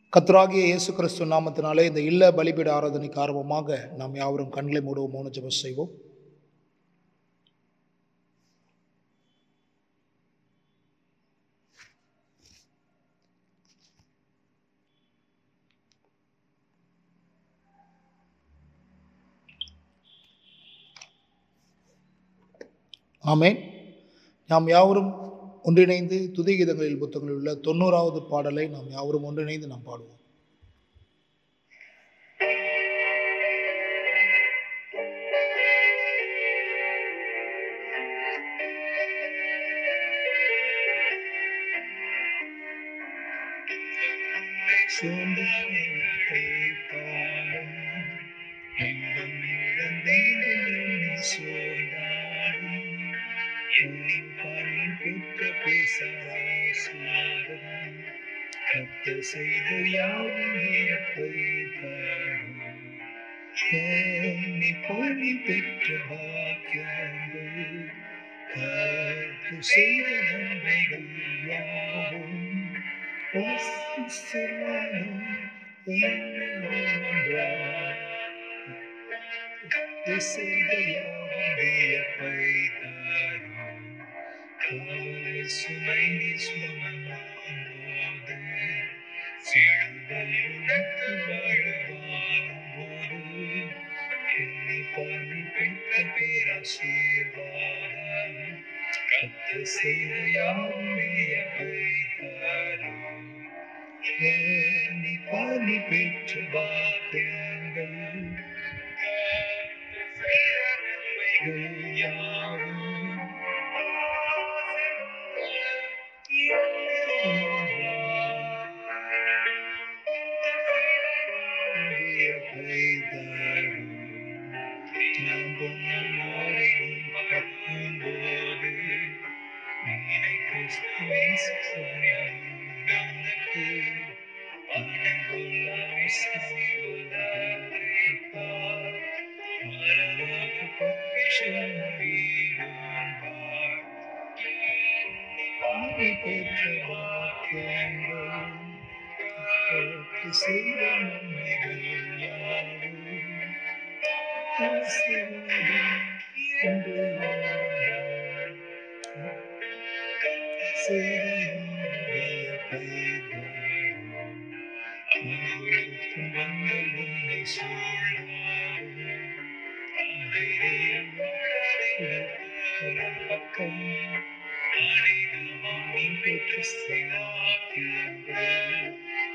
கர்த்தராகிய இயேசு கிறிஸ்து நாமத்தினாலே இந்த இல்ல பலிபீட ஆராதனைக்கு ஆர்வமாக நாம் யாவரும் கண்களை மூடுவோம் மௌன ஜெபம் செய்வோம் ஆமென் நாம் யாவரும் ஒன்றிணைந்து துதிகீதங்களில் புத்தகங்களில் உள்ள தொண்ணூறாவது பாடலை நாம் யாவரும் ஒன்றிணைந்து நாம் பாடுவோம் செய்த யாவுமே பணி பெற்ற பாக்கியங்கள் கத்து செய்த நன்மைகள் யாவும் வாசிச்சலானும் ஒன்றாய் செய்த யாவுமே அப்பை தரும் கவலை சுமை நீ சுமந்து சிலுவையில் உனக்கு வாழும்போது என்னை பணி பெற்ற பேராசீர்வாதம் கத்து செய்த யாவுமே அப்பை தரும் நீ பணி பெற்ற பாக்கியங்கள் யாவும் பெற்ற வாக்கியங்கள் செய்த நன்மைகள் யாவும் ஆசீர்வாதம் என்று வாழ்ந்தார். செய்த வியப்பை தரும். அங்கு துன்பங்கள் உன்னை சூழ்ந்தாலும் அதையும் ஒரு பக்கம் அனைத்தும் நீ பெற்ற சிலாக்கியங்கள்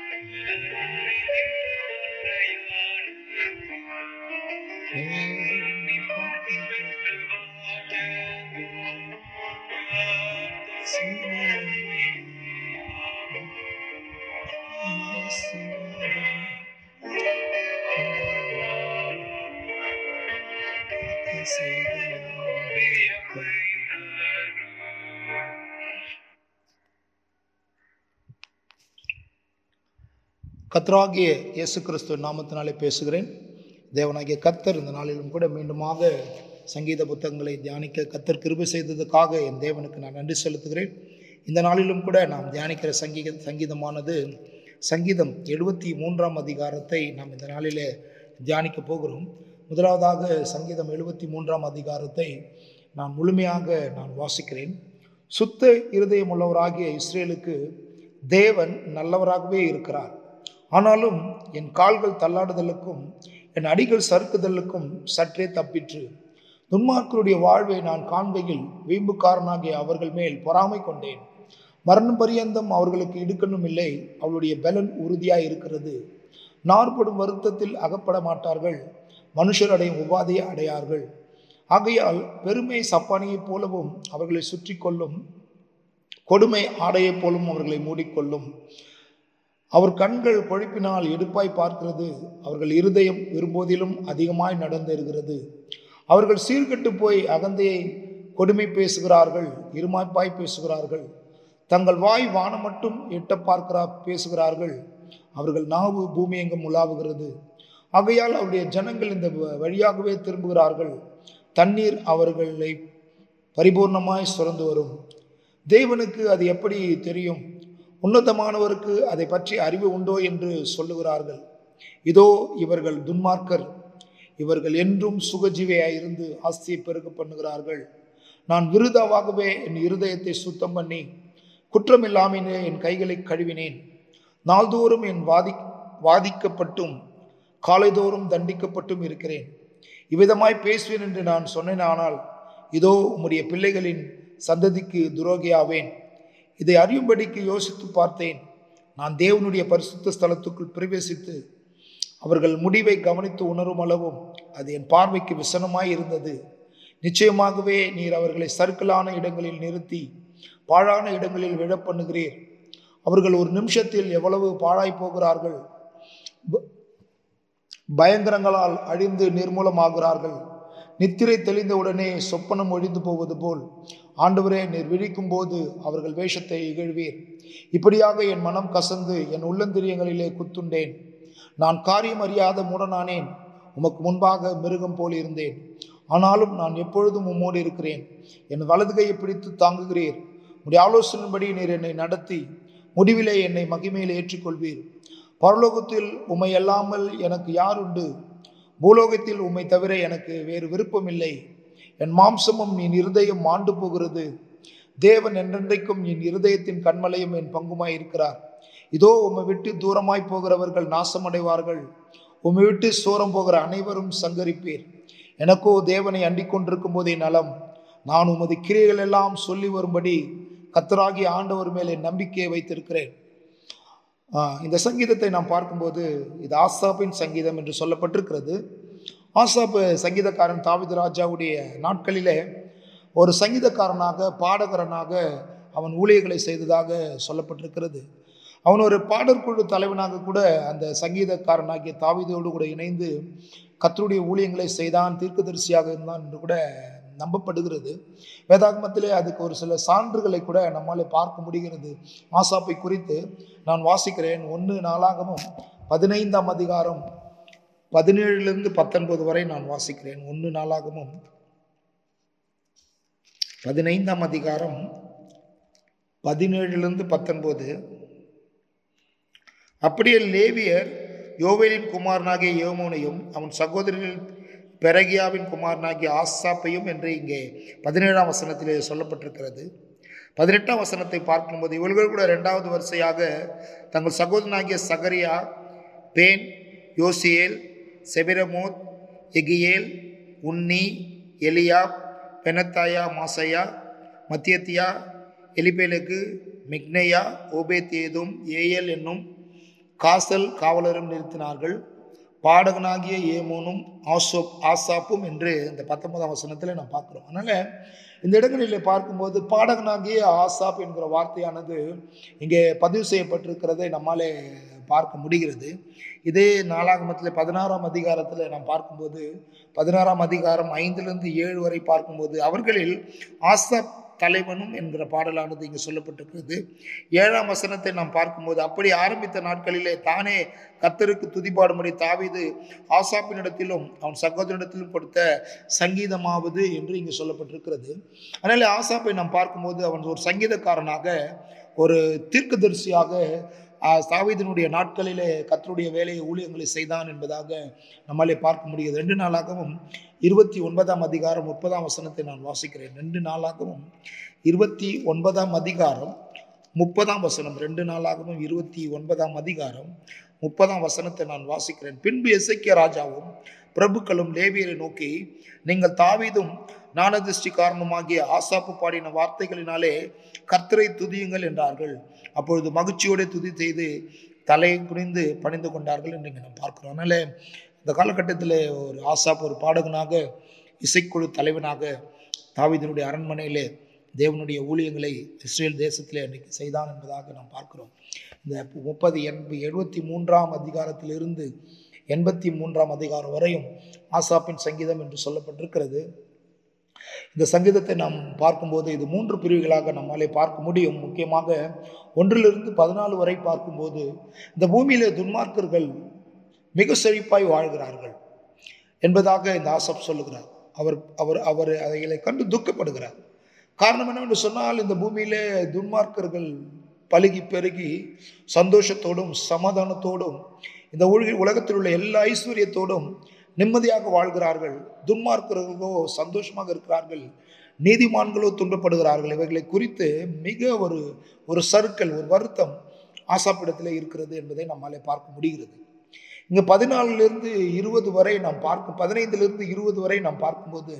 கர்த்தராகிய இயேசு கிறிஸ்துவ நாமத்தினாலே பேசுகிறேன் தேவனாகிய கர்த்தர் இந்த நாளிலும் கூட மீண்டுமாக சங்கீத புத்தகங்களை தியானிக்க கர்த்தர் கிருபை செய்ததுக்காக என் தேவனுக்கு நான் நன்றி செலுத்துகிறேன் இந்த நாளிலும் கூட நாம் தியானிக்கிற சங்கீத சங்கீதமானது சங்கீதம் எழுபத்தி மூன்றாம் அதிகாரத்தை நாம் இந்த நாளிலே தியானிக்க போகிறோம் முதலாவதாக சங்கீதம் எழுபத்தி மூன்றாம் அதிகாரத்தை நான் முழுமையாக நான் வாசிக்கிறேன் சுத்த இருதயம் உள்ளவராகிய இஸ்ரேலுக்கு தேவன் நல்லவராகவே இருக்கிறார் ஆனாலும் என் கால்கள் தள்ளாடுதலுக்கும் என் அடிகள் சறுக்குதலுக்கும் சற்றே தப்பிற்று துன்மார்க்கருடைய வாழ்வை நான் காண்கையில் வீம்புக்காரனாகிய அவர்கள் மேல் பொறாமை கொண்டேன் மரணம் பரியந்தம் அவர்களுக்கு இடுக்கணும் இல்லை அவளுடைய பலன் உறுதியாய் இருக்கிறது நார்படும் வருத்தத்தில் அகப்பட மாட்டார்கள் மனுஷர் அடையும் உபாதையை அடையார்கள் ஆகையால் பெருமை சப்பானியைப் போலவும் அவர்களை சுற்றி கொள்ளும் கொடுமை ஆடையைப் போலும் அவர்களை மூடிக்கொள்ளும் அவர் கண்கள் கொழுப்பினால் எடுப்பாய் பார்க்கிறது அவர்கள் இருதயம் விரும்போதிலும் அதிகமாய் நடந்திருக்கிறது அவர்கள் சீர்கெட்டு போய் அகந்தையை கொடுமை பேசுகிறார்கள் இருமாய்ப்பாய் பேசுகிறார்கள் தங்கள் வாய் வானம் மட்டும் எட்ட பார்க்கிறா பேசுகிறார்கள் அவர்கள் நாவு பூமி எங்கும் உலாவுகிறது ஆகையால் அவருடைய ஜனங்கள் இந்த வழியாகவே திரும்புகிறார்கள் தண்ணீர் அவர்களை பரிபூர்ணமாய் சுரந்து வரும் தேவனுக்கு அது எப்படி தெரியும் உன்னதமானவருக்கு அதை பற்றி அறிவு உண்டோ என்று சொல்லுகிறார்கள் இதோ இவர்கள் துன்மார்க்கர் இவர்கள் என்றும் சுகஜீவியாயிருந்து ஆஸ்தியை பெருக பண்ணுகிறார்கள் நான் விருதாவாகவே என் இருதயத்தை சுத்தம் பண்ணி குற்றமில்லாமலே என் கைகளை கழுவினேன் நாள்தோறும் என் வாதி வாதிக்கப்பட்டும் காலைதோறும் தண்டிக்கப்பட்டும் இருக்கிறேன் இவ்விதமாய் பேசுவேன் என்று நான் சொன்னேனானால் இதோ உம்முடைய பிள்ளைகளின் சந்ததிக்கு துரோகியாவேன் இதை அறியும்படிக்கு யோசித்து பார்த்தேன் நான் தேவனுடைய பரிசுத்த ஸ்தலத்துக்குள் பிரவேசித்து அவர்கள் முடிவை கவனித்து உணரும் அளவும் அது என் பார்வைக்கு விசனமாய் இருந்தது நிச்சயமாகவே நீர் அவர்களை சர்க்கிளான இடங்களில் நிறுத்தி பாழான இடங்களில் விழப்பண்ணுகிறீர் அவர்கள் ஒரு நிமிஷத்தில் எவ்வளவு பாழாய் போகிறார்கள் ப- பயங்கரங்களால் அழிந்து நிர்மூலமாகிறார்கள் நித்திரை தெளிந்தவுடனே சொப்பனம் ஒழிந்து போவது போல் ஆண்டவரே நீர் விழிக்கும் போது அவர்கள் வேஷத்தை இகழ்வீர் இப்படியாக என் மனம் கசந்து என் உள்ளந்திரியங்களிலே குத்துண்டேன் நான் காரியம் அறியாத மூடனானேன் உமக்கு முன்பாக மிருகம் போல் இருந்தேன் ஆனாலும் நான் எப்பொழுதும் உம்மோடு இருக்கிறேன் என் வலது கையை பிடித்து தாங்குகிறீர் உடைய ஆலோசனைப்படி நீர் என்னை நடத்தி முடிவிலே என்னை மகிமையில் ஏற்றுக்கொள்வீர் பரலோகத்தில் உம்மை அல்லாமல் எனக்கு யார் உண்டு பூலோகத்தில் உம்மை தவிர எனக்கு வேறு விருப்பமில்லை என் மாம்சமும் என் இருதயம் மாண்டு போகிறது தேவன் என்றென்றைக்கும் என் இருதயத்தின் கண்மலையும் என் பங்குமாய் இருக்கிறார் இதோ உம்மை விட்டு தூரமாய் போகிறவர்கள் நாசமடைவார்கள் உம்மை விட்டு சோரம் போகிற அனைவரும் சங்கரிப்பீர் எனக்கோ தேவனை அண்டிக் கொண்டிருக்கும் போதே நலம் நான் உமது கிரியைகள் எல்லாம் சொல்லி வரும்படி கத்தராகிய ஆண்டவர் மேலே நம்பிக்கையை வைத்திருக்கிறேன் ஆஹ் இந்த சங்கீதத்தை நாம் பார்க்கும்போது இது ஆசாப்பின் சங்கீதம் என்று சொல்லப்பட்டிருக்கிறது ஆசாப் சங்கீதக்காரன் தாவீது ராஜாவுடைய நாட்களிலே ஒரு சங்கீதக்காரனாக பாடகரனாக அவன் ஊழியர்களை செய்ததாக சொல்லப்பட்டிருக்கிறது அவன் ஒரு பாடற்குழு தலைவனாக கூட அந்த சங்கீதக்காரனாகிய தாவீதோடு கூட இணைந்து கத்தருடைய ஊழியங்களை செய்தான் தீர்க்கதரிசியாக இருந்தான் என்று கூட நம்பப்படுகிறது வேதாகமத்திலே அதுக்கு ஒரு சில சான்றுகளை கூட நம்மாலே பார்க்க முடிகிறது ஆசாப்பை குறித்து நான் வாசிக்கிறேன் ஒன்று நாளாகமும் பதினைந்தாம் அதிகாரம் பதினேழுலேருந்து பத்தொன்பது வரை நான் வாசிக்கிறேன் ஒன்று நாளாகமும் பதினைந்தாம் அதிகாரம் பதினேழுலேருந்து பத்தொன்பது அப்படியே லேவியர் யோவேலின் குமாரனாகிய யோமோனையும் அவன் சகோதரர்கள் பெரகியாவின் குமாரனாகிய ஆசாப்பையும் என்று இங்கே பதினேழாம் வசனத்திலே சொல்லப்பட்டிருக்கிறது பதினெட்டாம் வசனத்தை பார்க்கும்போது இவர்கள் கூட இரண்டாவது வரிசையாக தங்கள் சகோதரனாகிய சகரியா பேன் யோசியேல் செபிரமோத் எகியேல் உன்னி எலியா பெனத்தாயா மாசையா மத்தியத்தியா எலிபேலுக்கு மிக்னேயா ஓபேத்தேதும் ஏயல் என்னும் காசல் காவலரும் நிறுத்தினார்கள் பாடகனாகிய ஏமோனும் ஆசோப் ஆசாப்பும் என்று இந்த பத்தொன்பதாம் வசனத்தில் நாம் பார்க்குறோம் அதனால் இந்த இடங்களில் பார்க்கும்போது பாடகனாகிய ஆசாப் என்கிற வார்த்தையானது இங்கே பதிவு செய்யப்பட்டிருக்கிறதை நம்மாலே பார்க்க முடிகிறது இதே நாளாகமத்தில் பதினாறாம் அதிகாரத்தில் நாம் பார்க்கும்போது பதினாறாம் அதிகாரம் ஐந்திலிருந்து ஏழு வரை பார்க்கும்போது அவர்களில் ஆசாப் தலைவனும் என்கிற பாடலானது இங்கு சொல்லப்பட்டிருக்கிறது ஏழாம் வசனத்தை நாம் பார்க்கும்போது அப்படி ஆரம்பித்த நாட்களிலே தானே கத்தருக்கு துதிபாடும்படி தாவீது ஆசாப்பினிடத்திலும் அவன் சகோதரனிடத்திலும் கொடுத்த சங்கீதமாவது என்று இங்கு சொல்லப்பட்டிருக்கிறது அதனால் ஆசாப்பை நாம் பார்க்கும்போது அவன் ஒரு சங்கீதக்காரனாக ஒரு தீர்க்கதரிசியாக ஆஹ், தாவீதினுடைய நாட்களிலே கத்தருடைய வேலையை ஊழியங்களை செய்தான் என்பதாக நம்மாலே பார்க்க முடியுது ரெண்டு நாளாகவும் இருபத்தி ஒன்பதாம் அதிகாரம் முப்பதாம் வசனத்தை நான் வாசிக்கிறேன் ரெண்டு நாளாகவும் இருபத்தி ஒன்பதாம் அதிகாரம் முப்பதாம் வசனம் ரெண்டு நாளாகவும் இருபத்தி ஒன்பதாம் அதிகாரம் முப்பதாம் வசனத்தை நான் வாசிக்கிறேன் பின்பு எசேக்கியா ராஜாவும் பிரபுக்களும் லேவியரை நோக்கி நீங்கள் தாவீதும் ஞானதிருஷ்டி காரணமாகிய ஆசாப்பு பாடின வார்த்தைகளினாலே கர்த்தரை துதியுங்கள் என்றார்கள் அப்பொழுது மகிழ்ச்சியோடு துதி செய்து தலை குனிந்து பணிந்து கொண்டார்கள் என்று இங்கே நாம் பார்க்கிறோம் அதனால இந்த காலகட்டத்தில் ஒரு ஆசாப் ஒரு பாடகனாக இசைக்குழு தலைவனாக தாவீதினுடைய அரண்மனையிலே தேவனுடைய ஊழியங்களை இஸ்ரேல் தேசத்திலே அன்றைக்கு செய்தான் என்பதாக நாம் பார்க்கிறோம் இந்த முப்பது எண்பது எழுபத்தி மூன்றாம் அதிகாரத்திலிருந்து எண்பத்தி மூன்றாம் அதிகாரம் வரையும் ஆசாப்பின் சங்கீதம் என்று சொல்லப்பட்டிருக்கிறது இந்த சங்கீதத்தை நாம் பார்க்கும்போது இது மூன்று பிரிவுகளாக நம்மாலே பார்க்க முடியும் முக்கியமாக ஒன்றிலிருந்து பதினாலு வரை பார்க்கும்போது இந்த பூமியிலே துன்மார்க்கர்கள் மிக செழிப்பாய் வாழ்கிறார்கள் என்பதாக இந்த ஆசப் சொல்லுகிறார் அவர் அவர் அவர் அதைகளை கண்டு துக்கப்படுகிறார் காரணம் என்னவென்று சொன்னால் இந்த பூமியிலே துன்மார்க்கர்கள் பலுகி பெருகி சந்தோஷத்தோடும் சமாதானத்தோடும் இந்த உலக உலகத்தில் உள்ள எல்லா ஐஸ்வர்யத்தோடும் நிம்மதியாக வாழ்கிறார்கள் துன்மார்க்கர்களோ சந்தோஷமாக இருக்கிறார்கள் நீதிமான்களோ துன்பப்படுகிறார்கள் இவைகளை குறித்து மிக ஒரு ஒரு சறுக்கல் ஒரு வருத்தம் ஆசாப்பிடத்தில் இருக்கிறது என்பதை நம்மாலே பார்க்க முடிகிறது இங்கே பதினாலிலிருந்து இருபது வரை நாம் பார்க்கும் பதினைந்திலிருந்து இருபது வரை நாம் பார்க்கும்போது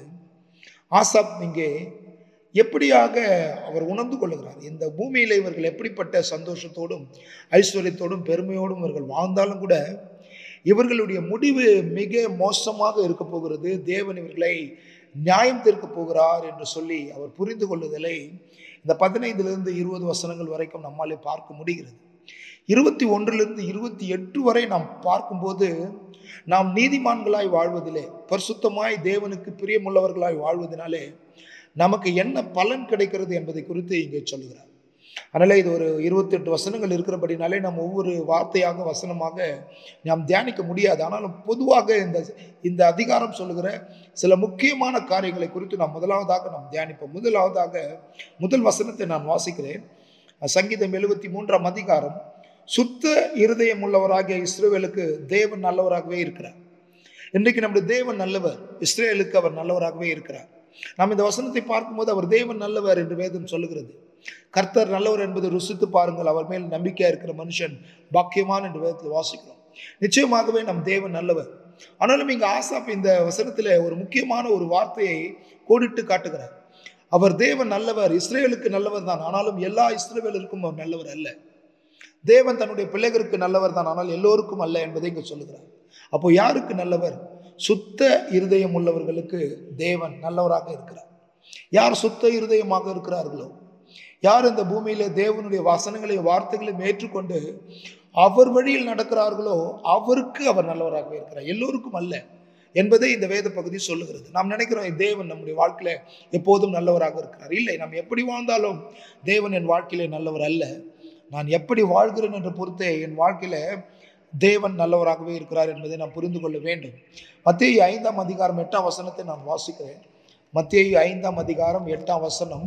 ஆசாப் இங்கே எப்படியாக அவர் உணர்ந்து கொள்ளுகிறார் இந்த பூமியில் இவர்கள் எப்படிப்பட்ட சந்தோஷத்தோடும் ஐஸ்வர்யத்தோடும் பெருமையோடும் இவர்கள் வாழ்ந்தாலும் கூட இவர்களுடைய முடிவு மிக மோசமாக இருக்க போகிறது தேவன் இவர்களை நியாயம் தீர்க்க போகிறார் என்று சொல்லி அவர் புரிந்து கொள்ளுதலை இந்த பதினைந்திலிருந்து இருபது வசனங்கள் வரைக்கும் நம்மாலே பார்க்க முடிகிறது இருபத்தி ஒன்றிலிருந்து இருபத்தி எட்டு வரை நாம் பார்க்கும்போது நாம் நீதிமான்களாய் வாழ்வதிலே பரிசுத்தமாய் தேவனுக்கு பிரியமுள்ளவர்களாய் வாழ்வதனாலே நமக்கு என்ன பலன் கிடைக்கிறது என்பதை குறித்து இங்கே சொல்லுகிறார் அதனால் இது ஒரு இருபத்தெட்டு வசனங்கள் இருக்கிறபடினாலே நாம் ஒவ்வொரு வார்த்தையாக வசனமாக நாம் தியானிக்க முடியாது ஆனாலும் பொதுவாக இந்த இந்த அதிகாரம் சொல்லுகிற சில முக்கியமான காரியங்களை குறித்து நாம் முதலாவதாக நாம் தியானிப்போம் முதலாவதாக முதல் வசனத்தை நான் வாசிக்கிறேன் சங்கீதம் எழுபத்தி மூன்றாம் அதிகாரம் சுத்த இருதயம் உள்ளவராகிய இஸ்ரேவேலுக்கு தேவன் நல்லவராகவே இருக்கிறார் இன்றைக்கு நம்முடைய தேவன் நல்லவர் இஸ்ரேலுக்கு அவர் நல்லவராகவே இருக்கிறார் நாம் இந்த வசனத்தை பார்க்கும்போது அவர் தேவன் நல்லவர் என்று வேதம் சொல்லுகிறது கர்த்தர் நல்லவர் என்பதை ருசித்து பாருங்கள் அவர் மேல் நம்பிக்கையா இருக்கிற மனுஷன் பாக்கியமான் என்று வேதத்தில் வாசிக்கிறோம் நிச்சயமாகவே நம் தேவன் நல்லவர் ஆனாலும் இங்க ஆசாப் இந்த வசனத்துல ஒரு முக்கியமான ஒரு வார்த்தையை கோடிட்டு காட்டுகிறார் அவர் தேவன் நல்லவர் இஸ்ரேலுக்கு நல்லவர் தான் ஆனாலும் எல்லா இஸ்ரேவேலருக்கும் அவர் நல்லவர் அல்ல தேவன் தன்னுடைய பிள்ளைகளுக்கு நல்லவர் தான் ஆனால் எல்லோருக்கும் அல்ல என்பதை இங்கு சொல்லுகிறார் அப்போ யாருக்கு நல்லவர் சுத்த இருதயம் உள்ளவர்களுக்கு தேவன் நல்லவராக இருக்கிறார் யார் சுத்த இருதயமாக இருக்கிறார்களோ யார் இந்த பூமியில தேவனுடைய வசனங்களையும் வார்த்தைகளையும் ஏற்றுக்கொண்டு அவர் வழியில் நடக்கிறார்களோ அவருக்கு அவர் நல்லவராகவே இருக்கிறார் எல்லோருக்கும் அல்ல என்பதை இந்த வேத பகுதி சொல்லுகிறது நாம் நினைக்கிறோம் தேவன் நம்முடைய வாழ்க்கையில எப்போதும் நல்லவராக இருக்கிறார் இல்லை நாம் எப்படி வாழ்ந்தாலும் தேவன் என் வாழ்க்கையில நல்லவர் அல்ல நான் எப்படி வாழ்கிறேன் என்று பொறுத்தே என் வாழ்க்கையில தேவன் நல்லவராகவே இருக்கிறார் என்பதை நாம் புரிந்து கொள்ள வேண்டும் மத்திய ஐந்தாம் அதிகாரம் எட்டாம் வசனத்தை நான் வாசிக்கிறேன் மத்திய ஐந்தாம் அதிகாரம் எட்டாம் வசனம்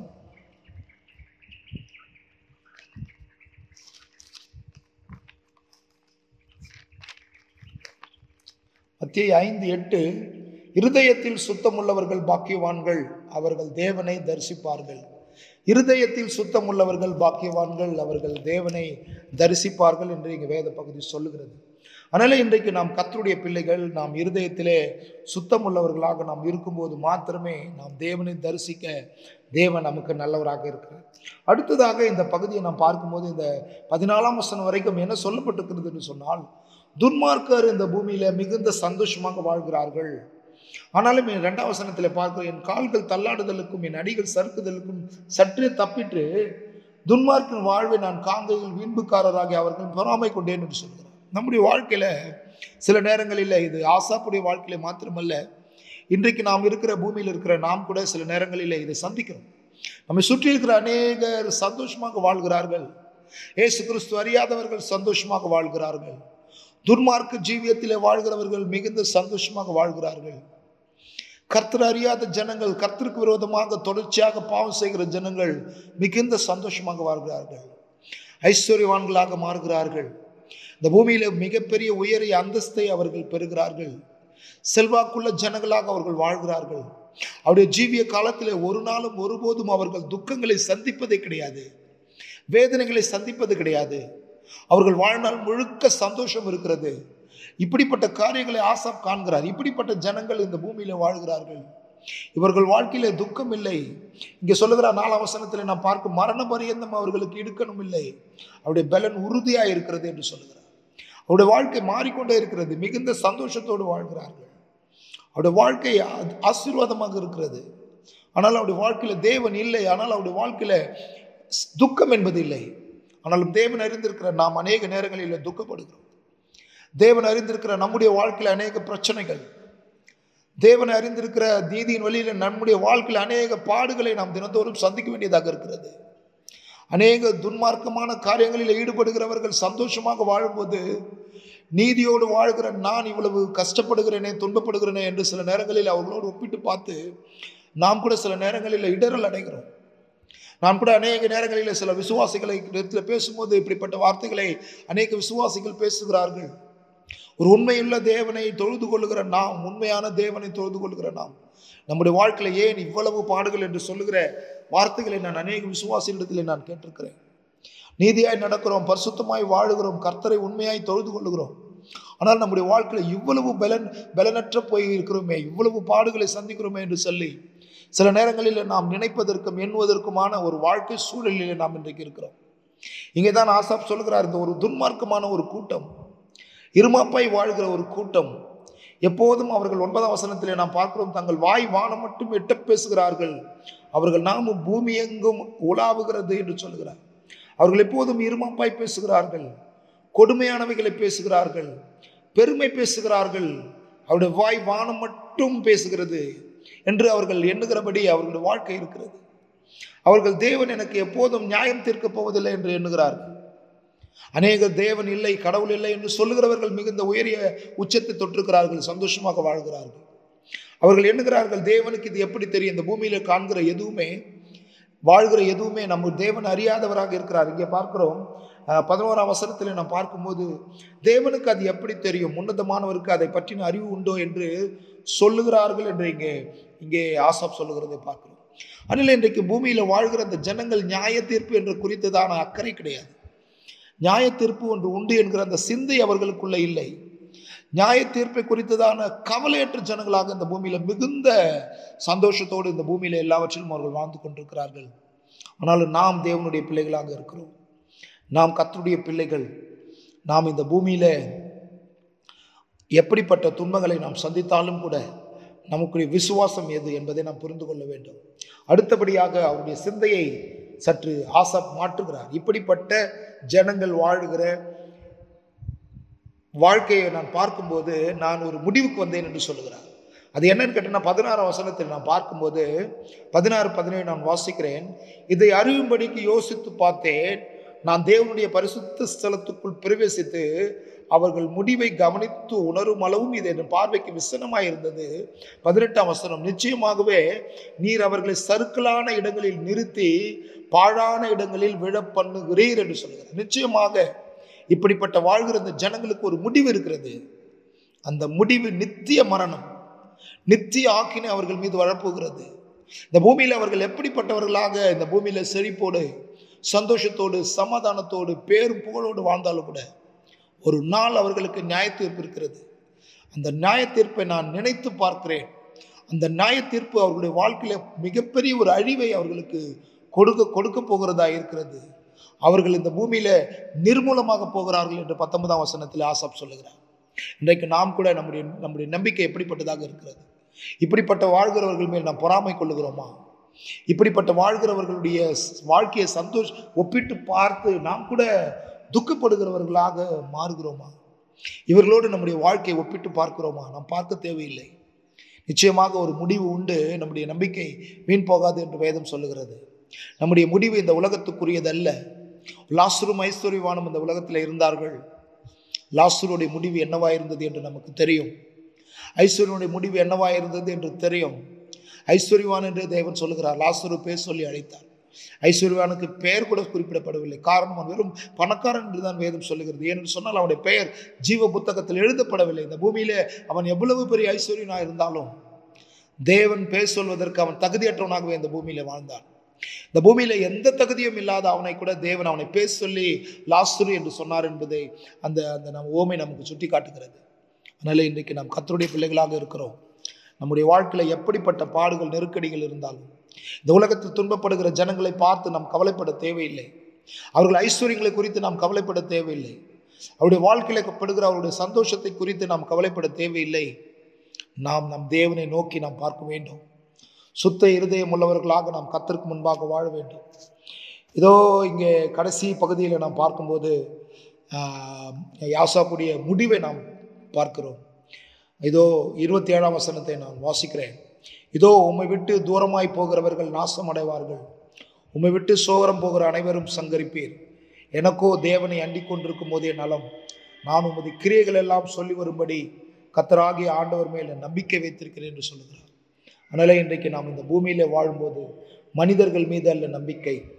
மத்திய ஐந்து எட்டு இருதயத்தில் சுத்தமுள்ளவர்கள் பாக்கியவான்கள் அவர்கள் தேவனை தரிசிப்பார்கள் இருதயத்தில் சுத்தமுள்ளவர்கள் பாக்கியவான்கள் அவர்கள் தேவனை தரிசிப்பார்கள் என்று இங்கே வேத பகுதி சொல்லுகிறது அதனால் இன்றைக்கு நாம் கத்தருடைய பிள்ளைகள் நாம் இருதயத்திலே சுத்தமுள்ளவர்களாக நாம் இருக்கும்போது மாத்திரமே நாம் தேவனை தரிசிக்க தேவன் நமக்கு நல்லவராக இருக்கிறார் அடுத்ததாக இந்த பகுதியை நாம் பார்க்கும்போது இந்த பதினாலாம் வசனம் வரைக்கும் என்ன சொல்லப்பட்டிருக்கிறது என்று சொன்னால் துன்மார்க்கர் இந்த பூமியில மிகுந்த சந்தோஷமாக வாழ்கிறார்கள் ஆனாலும் என் ரெண்டாம் வசனத்தில் பார்க்கிறோம் என் கால்கள் தள்ளாடுதலுக்கும் என் அடிகள் சறுக்குதலுக்கும் சற்றே தப்பிட்டு துன்மார்க்கின் வாழ்வை நான் காங்கையில் வீண்புக்காரராகி அவர்கள் பொறாமை கொண்டேன் என்று சொல்கிறார் நம்முடைய வாழ்க்கையில சில நேரங்களில் இது ஆசாப்புடைய வாழ்க்கையில மாத்திரமல்ல இன்றைக்கு நாம் இருக்கிற பூமியில் இருக்கிற நாம் கூட சில நேரங்களில் இதை சந்திக்கிறோம் நம்மை சுற்றி இருக்கிற அநேகர் சந்தோஷமாக வாழ்கிறார்கள் ஏசு கிறிஸ்து அறியாதவர்கள் சந்தோஷமாக வாழ்கிறார்கள் துன்மார்க்க ஜீவியத்திலே வாழ்கிறவர்கள் மிகுந்த சந்தோஷமாக வாழ்கிறார்கள் கர்த்தர் அறியாத ஜனங்கள் கர்த்தருக்கு விரோதமாக தொடர்ச்சியாக பாவம் செய்கிற ஜனங்கள் மிகுந்த சந்தோஷமாக வாழ்கிறார்கள் ஐஸ்வர்யவான்களாக மாறுகிறார்கள் இந்த பூமியில மிகப்பெரிய உயரிய அந்தஸ்தை அவர்கள் பெறுகிறார்கள் செல்வாக்குள்ள ஜனங்களாக அவர்கள் வாழ்கிறார்கள் அவருடைய ஜீவிய காலத்தில் ஒரு நாளும் ஒருபோதும் அவர்கள் துக்கங்களை சந்திப்பதே கிடையாது வேதனைகளை சந்திப்பது கிடையாது அவர்கள் வாழ்நாள் முழுக்க சந்தோஷம் இருக்கிறது இப்படிப்பட்ட காரியங்களை ஆசாப் காண்கிறார் இப்படிப்பட்ட ஜனங்கள் இந்த பூமியில வாழ்கிறார்கள் இவர்கள் வாழ்க்கையில துக்கம் இல்லை இங்க சொல்லுகிறார் நாலாம் வசனத்தில் நாம் பார்க்கும் மரண பரியந்தம் அவர்களுக்கு இடுக்கணும் இல்லை அவருடைய பலன் உறுதியா இருக்கிறது என்று சொல்லுகிறார் அவருடைய வாழ்க்கை மாறிக்கொண்டே இருக்கிறது மிகுந்த சந்தோஷத்தோடு வாழ்கிறார்கள் அவருடைய வாழ்க்கை ஆசீர்வாதமாக இருக்கிறது ஆனால் அவருடைய வாழ்க்கையில தேவன் இல்லை ஆனால் அவருடைய வாழ்க்கையில துக்கம் என்பது இல்லை ஆனாலும் தேவன் அறிந்திருக்கிற நாம் அநேக நேரங்களில் துக்கப்படுகிறோம் தேவன் அறிந்திருக்கிற நம்முடைய வாழ்க்கையில் அநேக பிரச்சனைகள் தேவன் அறிந்திருக்கிற நீதியின் வழியில் நம்முடைய வாழ்க்கையில் அநேக பாடுகளை நாம் தினந்தோறும் சந்திக்க வேண்டியதாக இருக்கிறது அநேக துன்மார்க்கமான காரியங்களில் ஈடுபடுகிறவர்கள் சந்தோஷமாக வாழும்போது நீதியோடு வாழ்கிற நான் இவ்வளவு கஷ்டப்படுகிறேனே துன்பப்படுகிறேனே என்று சில நேரங்களில் அவர்களோடு ஒப்பிட்டு பார்த்து நாம் கூட சில நேரங்களில் இடரல் அடைகிறோம் நான் கூட அநேக நேரங்களில் சில விசுவாசிகளை இடத்தில் பேசும்போது இப்படிப்பட்ட வார்த்தைகளை அநேக விசுவாசிகள் பேசுகிறார்கள் ஒரு உண்மையுள்ள தேவனை தொழுது கொள்ளுகிற நாம் உண்மையான தேவனை தொழுது கொள்ளுகிற நாம் நம்முடைய வாழ்க்கையில் ஏன் இவ்வளவு பாடுகள் என்று சொல்லுகிற வார்த்தைகளை நான் அநேக விசுவாசிகளிடத்தில் நான் கேட்டிருக்கிறேன் நீதியாய் நடக்கிறோம் பரிசுத்தமாய் வாழுகிறோம் கர்த்தரை உண்மையாய் தொழுது கொள்ளுகிறோம் ஆனால் நம்முடைய வாழ்க்கையில் இவ்வளவு பலன் பலனற்ற போய் இருக்கிறோமே இவ்வளவு பாடுகளை சந்திக்கிறோமே என்று சொல்லி சில நேரங்களில் நாம் நினைப்பதற்கும் எண்ணுவதற்குமான ஒரு வாழ்க்கை சூழலிலே நாம் இன்றைக்கு இருக்கிறோம் இங்கே தான் ஆசாப் சொல்கிறார் இந்த ஒரு துன்மார்க்கமான ஒரு கூட்டம் இருமாப்பாய் வாழ்கிற ஒரு கூட்டம் எப்போதும் அவர்கள் ஒன்பதாம் வசனத்திலே நாம் பார்க்கிறோம் தங்கள் வாய் வானம் மட்டும் எட்ட பேசுகிறார்கள் அவர்கள் நாமும் பூமி எங்கும் உலாவுகிறது என்று சொல்கிறார் அவர்கள் எப்போதும் இருமாப்பாய் பேசுகிறார்கள் கொடுமையானவைகளை பேசுகிறார்கள் பெருமை பேசுகிறார்கள் அவருடைய வாய் வானம் மட்டும் பேசுகிறது என்று அவர்கள் எண்ணுகிறபடி அவர்களுடைய வாழ்க்கை இருக்கிறது அவர்கள் தேவன் எனக்கு எப்போதும் நியாயம் தீர்க்கப் போவதில்லை என்று எண்ணுகிறார்கள் அநேக தேவன் இல்லை கடவுள் இல்லை என்று சொல்லுகிறவர்கள் மிகுந்த உயரிய உச்சத்தை தொட்டிருக்கிறார்கள் சந்தோஷமாக வாழ்கிறார்கள் அவர்கள் எண்ணுகிறார்கள் தேவனுக்கு இது எப்படி தெரியும் இந்த பூமியில காண்கிற எதுவுமே வாழ்கிற எதுவுமே நம்ம தேவன் அறியாதவராக இருக்கிறார் இங்கே பார்க்கிறோம் அஹ், பதினோராம் வசனத்தில் நாம் பார்க்கும்போது தேவனுக்கு அது எப்படி தெரியும் உன்னதமானவருக்கு அதை பற்றின அறிவு உண்டோ என்று சொல்லுகிறார்கள் என்று இங்கே இங்கே ஆசாப் சொல்லுகிறதை பார்க்கிறோம் அதில் இன்றைக்கு பூமியில் வாழ்கிற அந்த ஜனங்கள் நியாய தீர்ப்பு என்று குறித்ததான அக்கறை கிடையாது நியாய தீர்ப்பு ஒன்று உண்டு என்கிற அந்த சிந்தை அவர்களுக்குள்ள இல்லை நியாய தீர்ப்பை குறித்ததான கவலையற்ற ஜனங்களாக இந்த பூமியில மிகுந்த சந்தோஷத்தோடு இந்த பூமியில எல்லாவற்றிலும் அவர்கள் வாழ்ந்து கொண்டிருக்கிறார்கள் ஆனாலும் நாம் தேவனுடைய பிள்ளைகளாக இருக்கிறோம் நாம் கர்த்தருடைய பிள்ளைகள் நாம் இந்த பூமியில எப்படிப்பட்ட துன்பங்களை நாம் சந்தித்தாலும் கூட நமக்குரிய விசுவாசம் எது என்பதை நாம் புரிந்து கொள்ள வேண்டும் அடுத்தபடியாக அவருடைய சிந்தையை சற்று ஆசாப் மாற்றுகிறார் இப்படிப்பட்ட ஜனங்கள் வாழுகிற வாழ்க்கையை நான் பார்க்கும்போது நான் ஒரு முடிவுக்கு வந்தேன் என்று சொல்லுகிறார் அது என்னன்னு கேட்டீங்கன்னா பதினாறாம் வசனத்தில் நான் பார்க்கும்போது பதினாறு பதினேழு நான் வாசிக்கிறேன் இதை அறியும்படிக்கு யோசித்து பார்த்தேன் நான் தேவனுடைய பரிசுத்த ஸ்தலத்துக்குள் பிரவேசித்து அவர்கள் முடிவை கவனித்து உணரும் அளவும் இது என் பார்வைக்கு விசனமாய் இருந்தது பதினெட்டாம் வசனம் நிச்சயமாகவே நீர் அவர்களை சறுக்கலான இடங்களில் நிறுத்தி பாழான இடங்களில் விழ பண்ணுகிறீர் என்று சொல்கிறார் நிச்சயமாக இப்படிப்பட்ட வாழ்கிற இந்த ஜனங்களுக்கு ஒரு முடிவு இருக்கிறது அந்த முடிவு நித்திய மரணம் நித்திய ஆக்கினை அவர்கள் மீது வரப்போகிறது இந்த பூமியில் அவர்கள் எப்படிப்பட்டவர்களாக இந்த பூமியில செழிப்போடு சந்தோஷத்தோடு சமாதானத்தோடு பேரும் புகழோடு வாழ்ந்தாலும் கூட ஒரு நாள் அவர்களுக்கு நியாய தீர்ப்பு இருக்கிறது அந்த நியாய தீர்ப்பை நான் நினைத்து பார்க்கிறேன் அந்த நியாய தீர்ப்பு அவர்களுடைய வாழ்க்கையில மிகப்பெரிய ஒரு அழிவை அவர்களுக்கு கொடுக்க கொடுக்க போகிறதா இருக்கிறது அவர்கள் இந்த பூமியில நிர்மூலமாக போகிறார்கள் என்று பத்தொன்பதாம் வசனத்தில் ஆசாப் சொல்லுகிறார் இன்றைக்கு நாம் கூட நம்முடைய நம்முடைய நம்பிக்கை எப்படிப்பட்டதாக இருக்கிறது இப்படிப்பட்ட வாழ்கிறவர்கள் மேல் நாம் பொறாமை கொள்ளுகிறோமா இப்படிப்பட்ட வாழ்கிறவர்களுடைய வாழ்க்கையை சந்தோஷ் ஒப்பிட்டு பார்த்து நாம் கூட துக்கப்படுகிறவர்களாக மாறுகிறோமா இவர்களோடு நம்முடைய வாழ்க்கையை ஒப்பிட்டு பார்க்கிறோமா நாம் பார்க்க தேவையில்லை நிச்சயமாக ஒரு முடிவு உண்டு நம்முடைய நம்பிக்கை வீண் போகாது என்று வேதம் சொல்லுகிறது நம்முடைய முடிவு இந்த உலகத்துக்குரியதல்ல லாசுரும் ஐஸ்வர்யவானும் இந்த உலகத்தில் இருந்தார்கள் லாசுருடைய முடிவு என்னவா இருந்தது என்று நமக்கு தெரியும் ஐஸ்வர்யனுடைய முடிவு என்னவா இருந்தது என்று தெரியும் ஐஸ்வர்யவான் என்று தேவன் சொல்லுகிறார் லாசுரு பேர் சொல்லி அழைத்தார் ஐஸ்வர்யவானுக்கு பெயர் கூட குறிப்பிடப்படவில்லை காரணம் அவன் வெறும் பணக்காரன் என்று தான் வேதம் சொல்லுகிறது ஏனென்று சொன்னால் அவனுடைய பெயர் ஜீவ புத்தகத்தில் எழுதப்படவில்லை இந்த பூமியிலே அவன் எவ்வளவு பெரிய ஐஸ்வர்யனா இருந்தாலும் தேவன் பேர் சொல்வதற்கு அவன் தகுதியற்றவனாகவே இந்த பூமியில வாழ்ந்தான் இந்த பூமியில எந்த தகுதியும் இல்லாத அவனை கூட தேவன் அவனை பேச சொல்லி லாஸ்துரு என்று சொன்னார் என்பதை அந்த அந்த நம் ஓமை நமக்கு சுட்டி காட்டுகிறது அதனால இன்றைக்கு நாம் கத்தருடைய பிள்ளைகளாக இருக்கிறோம் நம்முடைய வாழ்க்கையில எப்படிப்பட்ட பாடுகள் நெருக்கடிகள் இருந்தாலும் இந்த உலகத்தில் துன்பப்படுகிற ஜனங்களை பார்த்து நாம் கவலைப்பட தேவையில்லை அவர்கள் ஐஸ்வர்யங்களை குறித்து நாம் கவலைப்பட தேவையில்லை அவருடைய வாழ்க்கையில படுகிற அவருடைய சந்தோஷத்தை குறித்து நாம் கவலைப்பட தேவையில்லை நாம் நம் தேவனை நோக்கி நாம் பார்க்க வேண்டும் சுத்த இருதயம் உள்ளவர்களாக நாம் கத்தருக்கு முன்பாக வாழ வேண்டும் இதோ இங்கே கடைசி பகுதியில் நாம் பார்க்கும்போது ஆஹ், யாசாக்குடைய முடிவை நாம் பார்க்கிறோம் இதோ இருபத்தி ஏழாம் வசனத்தை நான் வாசிக்கிறேன் இதோ உம்மை விட்டு தூரமாய் போகிறவர்கள் நாசம் அடைவார்கள் உம்மை விட்டு சோகரம் போகிற அனைவரும் சங்கரிப்பீர் எனக்கோ தேவனை அண்டிக் கொண்டிருக்கும் போதே நலம் நான் உமது கிரியைகள் எல்லாம் சொல்லி வரும்படி கத்தராகிய ஆண்டவர் மேல் நம்பிக்கை வைத்திருக்கிறேன் என்று சொல்லுகிறார் அதனால இன்றைக்கு நாம் இந்த பூமியில வாழும்போது மனிதர்கள் மீது அல்ல நம்பிக்கை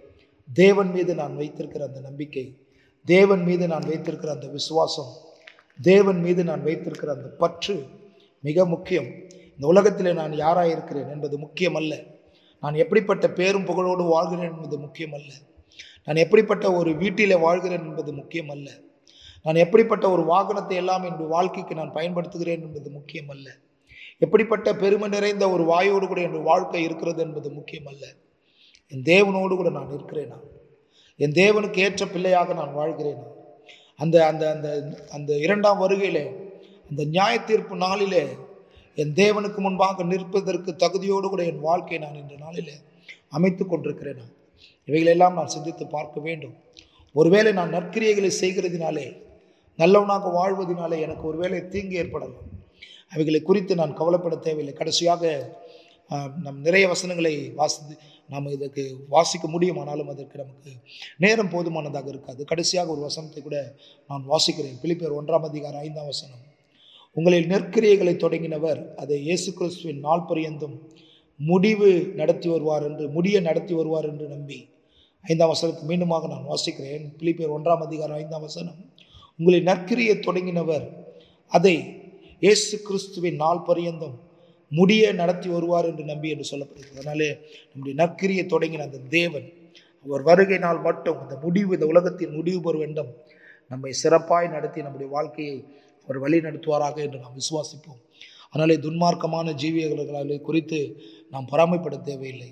தேவன் மீது நான் வைத்திருக்கிற அந்த நம்பிக்கை தேவன் மீது நான் வைத்திருக்கிற அந்த விசுவாசம் தேவன் மீது நான் வைத்திருக்கிற அந்த பற்று மிக முக்கியம் இந்த உலகத்திலே நான் யாராக இருக்கிறேன் என்பது முக்கியமல்ல நான் எப்படிப்பட்ட பேரும் புகழோடு வாழ்கிறேன் என்பது முக்கியமல்ல நான் எப்படிப்பட்ட ஒரு வீட்டிலே வாழ்கிறேன் என்பது முக்கியமல்ல நான் எப்படிப்பட்ட ஒரு வாகனத்தை எல்லாம் என்னுடைய வாழ்க்கைக்கு நான் பயன்படுத்துகிறேன் என்பது முக்கியமல்ல எப்படிப்பட்ட பெருமை நிறைந்த ஒரு வாயோடு கூட என்னுடைய வாழ்க்கை இருக்கிறது என்பது முக்கியமல்ல என் தேவனோடு கூட நான் இருக்கிறேனா என் தேவனுக்கு ஏற்ற பிள்ளையாக நான் வாழ்கிறேனா அந்த அந்த அந்த அந்த இரண்டாம் வருகையிலே அந்த நியாய தீர்ப்பு நாளிலே என் தேவனுக்கு முன்பாக நிற்பதற்கு தகுதியோடு கூட என் வாழ்க்கையை நான் இந்த நாளிலே அமைத்து கொண்டிருக்கிறேனா இவைகளெல்லாம் நான் சிந்தித்து பார்க்க வேண்டும் ஒருவேளை நான் நற்கிரியைகளை செய்கிறதினாலே நல்லவனாக வாழ்வதினாலே எனக்கு ஒருவேளை தீங்கு ஏற்படலாம் அவைகளை குறித்து நான் கவலைப்பட தேவையில்லை கடைசியாக ஆஹ், நம் நிறைய வசனங்களை வாசித்து நாம் இதற்கு வாசிக்க முடியுமானாலும் அதற்கு நமக்கு நேரம் போதுமானதாக இருக்காது கடைசியாக ஒரு வசனத்தை கூட நான் வாசிக்கிறேன் பிலிப்பியர் ஒன்றாம் அதிகாரம் ஐந்தாம் வசனம் உங்களில் நெற்கிரியைகளை தொடங்கினவர் அதை இயேசு கிறிஸ்துவின் நாள் பரியந்தும் முடிவு நடத்தி வருவார் என்று முடிய நடத்தி வருவார் என்று நம்பி ஐந்தாம் வசனத்தை மீண்டுமாக நான் வாசிக்கிறேன் பிலிப்பியர் ஒன்றாம் அதிகாரம் ஐந்தாம் வசனம் உங்களின் நற்கிரியை தொடங்கினவர் அதை இயேசு கிறிஸ்துவின் நாள் பரியந்தம் முடிய நடத்தி வருவார் என்று நம்பி என்று சொல்லப்படுகிறது அதனாலே நம்முடைய நற்கிரியை தொடங்கின அந்த தேவன் அவர் வருகை நாள் மட்டும் அந்த முடிவு இந்த உலகத்தின் முடிவு பெறும் வேண்டும் நம்மை சிறப்பாய் நடத்தி நம்முடைய வாழ்க்கையை அவர் வழி நடத்துவாராக என்று நாம் விசுவாசிப்போம் அதனாலே துன்மார்க்கமான ஜீவியர்களை குறித்து நாம் பொறாமைப்பட தேவையில்லை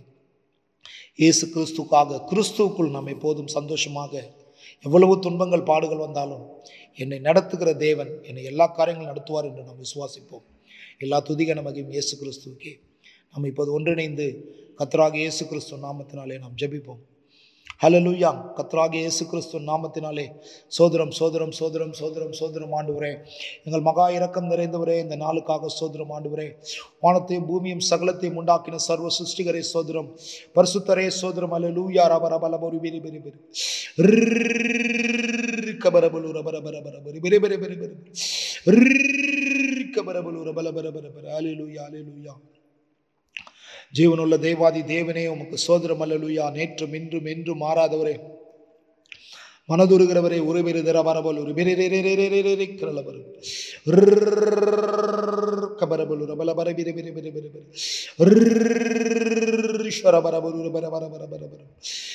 இயேசு கிறிஸ்துக்காக கிறிஸ்துவுக்குள் நாம் எப்போதும் சந்தோஷமாக எவ்வளவு துன்பங்கள் பாடுகள் வந்தாலும் என்னை நடத்துகிற தேவன் என்னை எல்லா காரியங்களும் நடத்துவார் என்று நாம் விசுவாசிப்போம் எல்லா துதிக நமக்கும் இயேசு கிறிஸ்துவுக்கே நாம் இப்போது ஒன்றிணைந்து கத்தராக இயேசு கிறிஸ்து நாமத்தினாலே நாம் ஜெபிப்போம் ஹலலூயா கத்ராக இயேசு கிறிஸ்து நாமத்தினாலே சோதரம் சோதரம் சோதரம் சோதரம் சோதரம் ஆண்டுவரே எங்கள் மகா இரக்கம் நிறைந்தவரே இந்த நாளுக்காக சோதரம் ஆண்டுவரே வானத்தையும் பூமியும் சகலத்தையும் உண்டாக்கின சர்வ சிருஷ்டிகரே சோதரம் பரிசுத்தரே சோதரம் அலலூயா ரப ரப லப ஒரு பெரி பெரி பெரி கபரபலு ரபர பர பர பரி பெரி பெரி பெரி பெரி கபரபலு ரபல பர பர பர அலிலூயா அலிலூயா ஜீவனுள்ள தேவாதி தேவனே உமக்கு சோதரம் அல்லலுயா நேற்றும் இன்றும் என்றும் மாறாதவரே மனதுருகிறவரே உருவெருதர வரபல் ஒரு கிரளவர் கபரபல் ரபல பர பிரி பிரி பிரி பிரி பிரி ஈஸ்வர பரபல் பர பர பர பர பர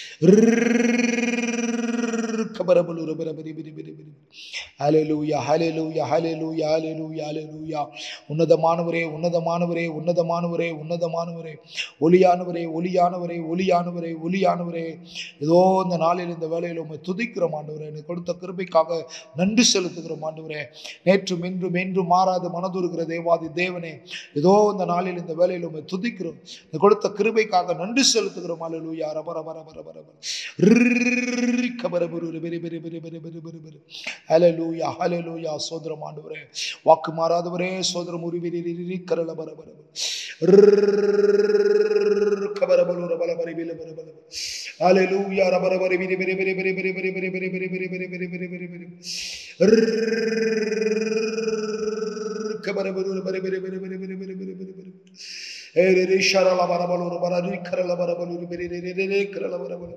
கபரபல் பர பிரி பிரி பிரி பிரி ஹalleluya ஹalleluya ஹalleluya ஹalleluya ஹalleluya உன்னதமானவரே உன்னதமானவரே உன்னதமானவரே உன்னதமானவரே ஒளியானவரே ஒளியானவரே ஒளியானவரே ஒளியானவரே ஏதோ இந்த நாளில் இந்த வேளையில் உண்மை துதிக்கிறோம் ஆண்டவரே எனக்கு கொடுத்த கிருபைக்காக நன்றி செலுத்துகிறோம் ஆண்டவரே நேற்றும் இன்றும் என்றும் மாறாது மனதுருகிற தேவாதி தேவனே ஏதோ இந்த நாளில் இந்த வேளையில் உண்மை துதிக்கிறோம் இந்த கொடுத்த கிருபைக்காக நன்றி செலுத்துகிறோம் அலலுயா ரபர பர பர பர பர கபரபுரு பெரி பெரி பெரி பெரி பெரி பெரி பெரி ஹalleluya ஹalleluya சோதரம் ஆண்டவரே வாக்கு மாறாதவரே சோதரம் உருவிரி கரல பர பர கபரபலு ரபல பரி பில பர பர ஹalleluya ரபர பரி பிரி பிரி பிரி பிரி பிரி பிரி பிரி பிரி பிரி பிரி பிரி பிரி பிரி பிரி பிரி கபரபலு பரி பிரி பிரி பிரி பிரி பிரி பிரி பிரி பிரி ஏ ரே ஷரல பர பலு பர ரி கரல பர பலு பிரி ரி ரி ரி கரல பர பர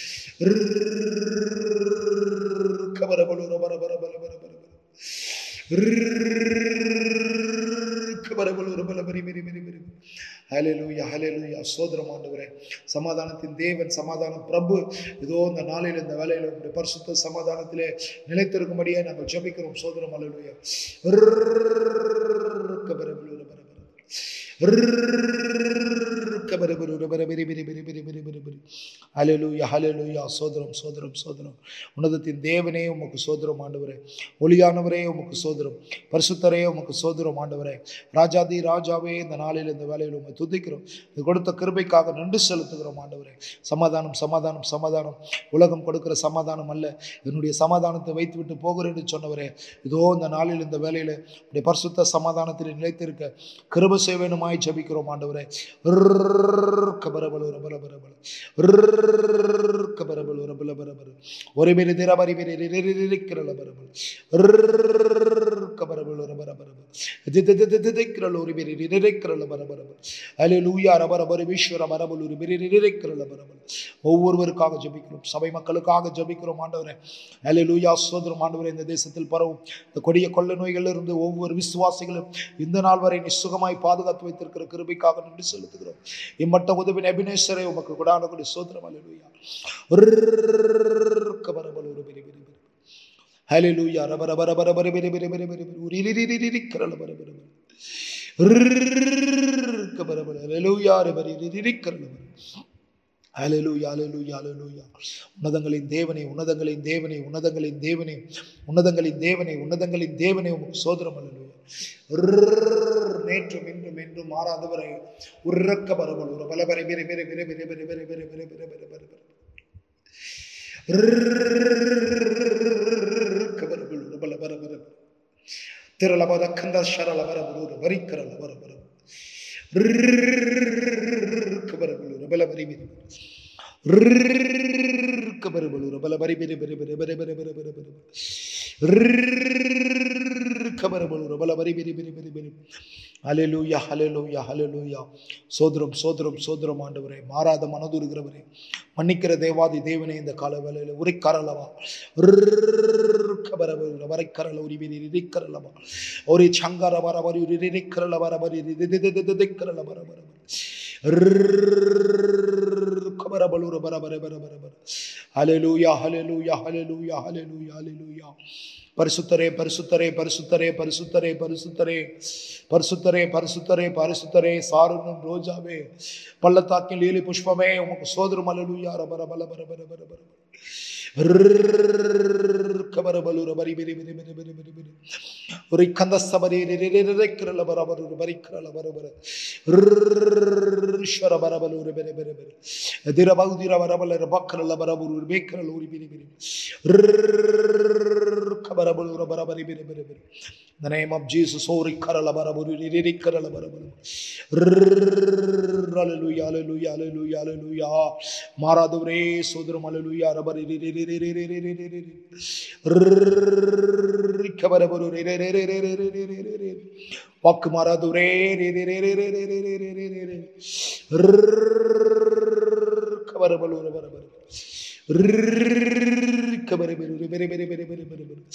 கபரபலு ரபர பர பர பர பர ஹalleluya ஹalleluya சோதரம் ஆண்டவரே சமாதானத்தின் தேவன் சமாதான பிரபு இதோ இந்த நாளில் இந்த வேலையில் உங்களுடைய பரிசுத்த சமாதானத்திலே நிலைத்திருக்கும்படியே நாங்கள் ஜெபிக்கிறோம் சோதரம் ஹalleluya கபரபலு ரபர ஹalleluya ஹalleluya சோதரம் சோதரம் சோதரம் உன்னதத்தின் தேவனே உமக்கு சோதரம் ஆண்டவரே ஒளியானவரே உமக்கு சோதரம் பரிசுத்தரே உமக்கு சோதரம் ஆண்டவரே ராஜாதி ராஜாவே இந்த நாளில் இந்த வேலையில் உண்மை துதிக்கிறோம் இது கொடுத்த கிருபைக்காக நன்றி செலுத்துகிறோம் ஆண்டவரே சமாதானம் சமாதானம் சமாதானம் உலகம் கொடுக்கிற சமாதானம் அல்ல என்னுடைய சமாதானத்தை வைத்துவிட்டு போகிறேன் என்று சொன்னவரே இதோ இந்த நாளில் இந்த வேலையில் உடைய பரிசுத்த சமாதானத்தில் நிலைத்திருக்க கிருப சேவனுமாய் ஜபிக்கிறோம் ஆண்டவரே கபரபல ரபல பரபல கபரபல ரபல பரபல ஒரு பெரு திரபரி பெரு கிரல பரபல கபரபல பரபர பரபர திதிதிதிதிதிதிக்கிறலோரி பிரி ரிரிக்கிறல பரபர ஹalleluya ரபரபர ஈஸ்வர பரபலூரி பிரி ரிரிக்கிறல பரபர ஒவ்வொருவருக்காக ஜெபிக்கிறோம் சபை மக்களுக்காக ஜெபிக்கிறோம் ஆண்டவரே ஹalleluya சோதரம் ஆண்டவரே இந்த தேசத்தில் பரவும் இந்த கொடிய கொள்ளை நோய்களிலிருந்து ஒவ்வொரு விசுவாசிகளும் இந்த நாள் வரை நீ சுகமாய் பாதுகாத்து வைத்திருக்கிற கிருபைக்காக நன்றி செலுத்துகிறோம் இம்மட்ட உதவின் அபிநேஸ்வரே உமக்கு கொடான கொடி சோதரம் ஹalleluya பரபலூரி பிரி பிரி பிரி ஹalleluya ரபர பர பர பர பிரி பிரி பிரி பிரி பிரி உரிரிரிரிரிக்கிறல பர பர பர ரிரிரிரிரிரிக்க பர பர ஹalleluya ரபரி ரிரிரிக்கிறல பர ஹalleluya ஹalleluya ஹalleluya உன்னதங்களின் தேவனே உன்னதங்களின் தேவனே உன்னதங்களின் தேவனே உன்னதங்களின் தேவனே உன்னதங்களின் தேவனே உமக்கு சோதரம் ஹalleluya நேற்றும் இன்றும் என்றும் மாறாதவரை உறக்க பரவல் ஒரு பலபரை பெரு பெரு பெரு பெரு பெரு பெரு பெரு பெரு பெரு பெரு பெரு பெரு கபரபுல் ஒரு பல பர பர திரள பத கந்த சரள பர ஒரு வரிக்கரள பர பர கபரபுல் ஒரு பல பரி பெரு கபரபுல் ஒரு பல பரி பெரு பெரு பெரு பெரு பெரு பெரு பெரு பெரு கபரபுல் ஒரு பல பரி பெரு பெரு பெரு பெரு ஹalleluya ஹalleluya ஹalleluya சோதரம் சோதரம் சோதரம் ஆண்டவரே மாறாத மனதுருகிறவரே மன்னிக்கிற தேவாதி தேவனே இந்த கால வேளையில உரைக்கரலவா கபரபுல் வரைக்கரல உரிபிரி ரிக்கரலவா ஒரு சங்கர வரவரி ரிரிக்கரல வரவரி ரிதிதிதிதிதிக்கரல வரவர கபரபலுர பர பர பர பர பர ஹalleluya ஹalleluya ஹalleluya ஹalleluya ஹalleluya பரிசுத்தரே பரிசுத்தரே பரிசுத்தரே பரிசுத்தரே பரிசுத்தரே பரிசுத்தரே பரிசுத்தரே பரிசுத்தரே சாருணும் ரோஜாவே பள்ளத்தாக்கில் லீலி புஷ்பமே உமக்கு சோதரம் அலலுயா ரபர பல பர பர பர பர கபரபலுர பரி பிரி பிரி பிரி பிரி பிரி பிரி ஒரு கந்த சபரி ரிரிரிரிக்கிறல பரபரு பரிக்கிறல பரபர ஈஸ்வர பரபலூர் பெரு பெரு பெரு திர பௌதிர வரபல பக்கரல பரபுரு பேக்கரல ஊரி பிரி பிரி கபரபலுர பரபரி பிரி பிரி பிரி The name of Jesus, oh, rikarala baraburu, rikarala baraburu. Hallelujah, hallelujah, hallelujah, hallelujah. மாறாதவரே சோதரம் அலலுயா ரபரி கபரபரு வாக்கு மாறாதவரே கபரபலு ரபரபரு கபரபரு பெரு பெரு பெரு பெரு பெரு பெரு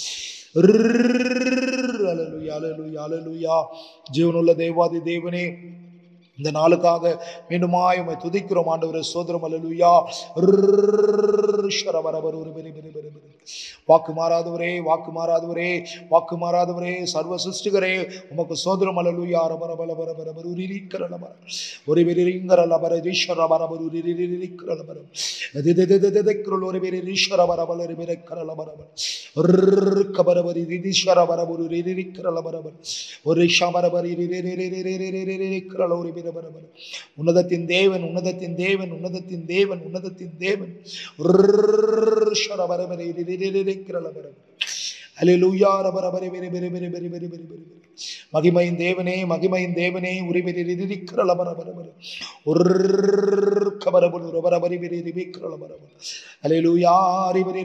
அலலுயா அலலுயா அலலுயா ஜீவனுள்ள தேவாதி தேவனே இந்த நாளுக்காக மீண்டுமாய் உம்மை துதிக்கிறோம் ஆண்டவரே சோதரம் அல்லலுயா வரவர் ஒரு பெரிய பெரிய பெரிய பெரிய வாக்கு மாறாதவரே வாக்கு மாறாதவரே வாக்கு மாறாதவரே சர்வ சிருஷ்டிகரே உமக்கு சோதரம் அல்லலுயா ரபர பல பர பர பர உரிரிக்கிற லபர ஒரு பெரியங்கிற லபர ஈஸ்வர பரபர் உரிரிக்கிற லபர திதிதிதிதிதிக்கிறல் ஒரு பெரிய ஈஸ்வர பரபல ஒரு பெரிய கர லபரபர் கபரபரி ஈஸ்வர பரபர் உரிரிக்கிற லபரபர் ஒரு ரிஷா பரபர் இருக்கிற ஒரு பெரிய பரபர் உன்னதத்தின் தேவன் உன்னதத்தின் தேவன் உன்னதத்தின் தேவன் உன்னதத்தின் தேவன் ஈஸ்வர பரபரை இருக்கிற லபரபர் அலிலுயா ரபரபரி பெரி பெரி பெரி பெரி பெரி பெரி பெரி பெரி மகிமையின் தேவனே மகிமையின் தேவனே உரிபெரி இருக்கிற லபரபரபர் ஒரு கபரபுல் ரபரபரி பெரி ரிபிக்கிற லபரபர் அலிலுயா ரிபரி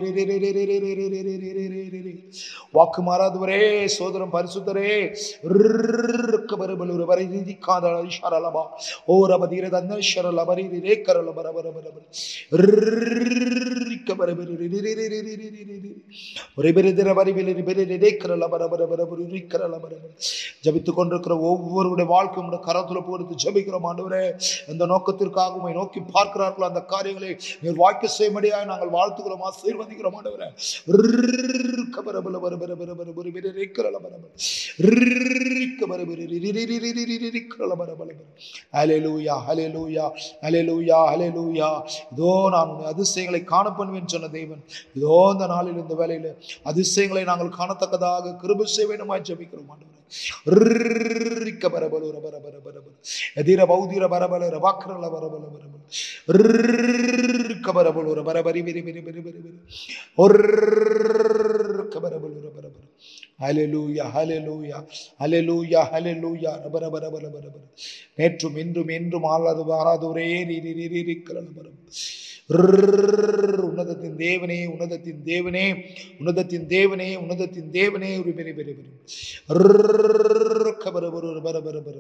வாக்கு மாறாதவரே சோதரம் பரிசுத்தரே கபரபுல் ரபரி ரிதிக்காத ஷரலபா ஓ ரபதீர தந்த ஷரலபரி ரேக்கர லபரபரபரபர் ஜபித்துக் கொண்டிருக்கிற ஒவ்வொருடைய வாழ்க்கை உடைய கரத்துல போடுத்து ஜபிக்கிறோம் ஆண்டவரே எந்த நோக்கத்திற்காக உண்மை நோக்கி பார்க்கிறார்களோ அந்த காரியங்களை நீர் வாய்க்க செய்யும்படியாக நாங்கள் வாழ்த்துக்கிறோம் ஆசீர்வதிக்கிறோம் ஆண்டவரே கபரபல பரபர பரபர ஒரு பெரிய ரேக்கரல பரபர ரிக்க பரபர ரிரிரிரிரிரிரிரிக்கரல பரபர ஹalleluya ஹalleluya ஹalleluya ஹalleluya இதோ நான் உன்னுடைய அதிசயங்களை காண பண்ணுவேன் சொன்ன தேவன் இதோ இந்த நாளில் இந்த வேளையில அதிசயங்களை நாங்கள் காணத்தக்கதாக கிருபை செய்ய வேண்டுமாய் ஜெபிக்கிறோம் ஆண்டவரே ரிக்க பரபல பர பர பர பர எதிர பௌதிர பரபல ரபாக்கரல பரபல பரபல ரிக்க பரபல ஒரு பரபரி பெரி பெரி பெரி பெரி பெரி ஒரு பரபல ஒரு பரபர ஹalleluya ஹalleluya ஹalleluya ஹalleluya ரபர பர பர பர பர நேற்றும் இன்றும் என்றும் ஆளாது மாறாதவரே இருக்கிற பரம் உன்னதத்தின் தேவனே உன்னதத்தின் தேவனே உன்னதத்தின் தேவனே உன்னதத்தின் தேவனே ஒரு பெரிய பெரிய பெரிய கபர ஒரு பர பர பர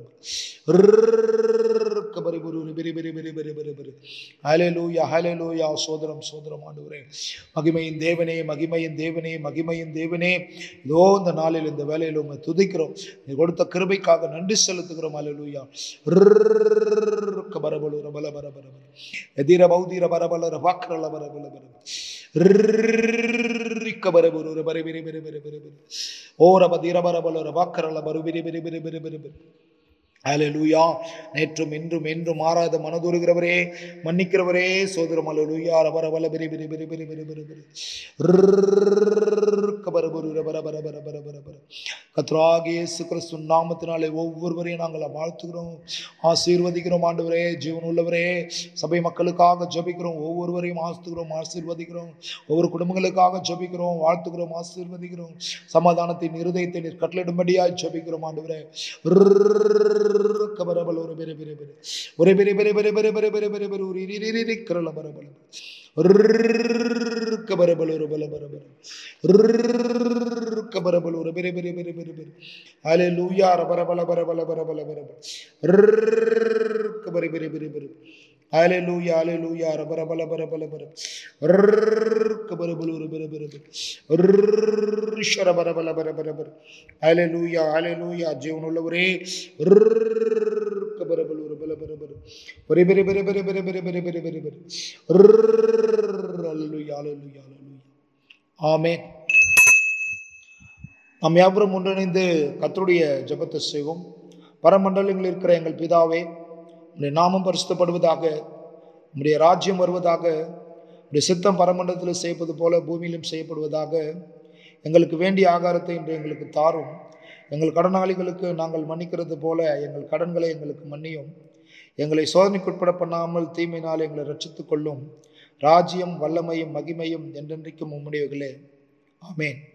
கபர ஒரு பெரிய பெரிய பெரிய பெரிய பெரிய பெரிய ஹalleluya ஹalleluya சோதரம் சோதரம் ஆண்டவரே மகிமையின் தேவனே மகிமையின் தேவனே மகிமையின் தேவனே இதோ இந்த நாளில் இந்த வேலையில் உண்மை துதிக்கிறோம் நீ கொடுத்த கிருபைக்காக நன்றி செலுத்துகிறோம் ஹalleluya கபரபலு ரபல பர பர பர எதிர பௌதிர பரபல ரபாக்கரல பர பல பர கபரபுரு பர பெரிய பெரிய பெரிய பெரிய பெரிய ஓ ரப தீர பரபல ரபாக்கரல பரு பெரிய பெரிய பெரிய பெரிய பெரிய பெரிய ஹalleluya நேற்றும் இன்றும் என்றும் மாறாத மனதுருகிறவரே மன்னிக்கிறவரே சோதரம் ஹalleluya ரபர பல பெரிய பெரிய பெரிய பெரிய பெரிய பெரிய பெரிய கபரபுரு ரபர பர பர பர பர பர கத்ராகி இயேசு கிறிஸ்து நாமத்தினாலே ஒவ்வொருவரையும் நாங்கள் வாழ்த்துகிறோம் ஆசீர்வதிக்கிறோம் ஆண்டவரே ஜீவன் உள்ளவரே சபை மக்களுக்காக ஜெபிக்கிறோம் ஒவ்வொருவரையும் ஆஸ்துகிறோம் ஆசீர்வதிக்கிறோம் ஒவ்வொரு குடும்பங்களுக்காக ஜெபிக்கிறோம் வாழ்த்துகிறோம் ஆசீர்வதிக்கிறோம் சமாதானத்தின் இருதயத்தை நீர் கட்டளிடும்படியாய் ஜெபிக்கிறோம் ஆண்டவரே கபரபல ஒரு பெரிய பெரிய பெரிய ஒரு பெரிய பெரிய பெரிய பெரிய பெரிய பெரிய பெரிய பெரிய ஒரு இரி இரி இரி கரல பரபல கபரபல ஒரு பல பரபல கபரபல ஒரு பெரிய பெரிய பெரிய பெரிய பெரிய ஹalleluya ரபரபல பரபல பரபல பரபல கபரி பெரிய பெரிய பெரிய ஹalleluya ஹalleluya ரபரபல பரபல பரபல கபரபல ஒரு பெரிய பெரிய பெரிய ஷரபரபல பரபல பரபல ஹalleluya ஹalleluya ஜீவனுள்ளவரே கபரபல ஒரு பல பரபல ஒரே பெரிய பெரிய பெரிய பெரிய பெரிய பெரிய பெரிய பெரிய பெரிய ஹalleluya ஹalleluya ஹalleluya ஆமென் நாம் யாவரும் ஒன்றிணைந்து கர்த்தருடைய ஜெபத்தை செய்வோம் பரமண்டலங்களில் இருக்கிற எங்கள் பிதாவே உடைய நாமம் பரிசுத்தப்படுவதாக உடைய ராஜ்யம் வருவதாக உடைய சித்தம் பரமண்டலத்தில் செய்யப்பது போல பூமியிலும் செய்யப்படுவதாக எங்களுக்கு வேண்டிய ஆகாரத்தை இன்று எங்களுக்கு தாரும் எங்கள் கடனாளிகளுக்கு நாங்கள் மன்னிக்கிறது போல எங்கள் கடன்களை எங்களுக்கு மன்னியும் எங்களை சோதனைக்குட்பட பண்ணாமல் தீமையினால் எங்களை ரட்சித்துக் கொள்ளும் ராஜ்யம் வல்லமையும் மகிமையும் என்றென்றைக்கும் உம்முடையவர்களே ஆமென்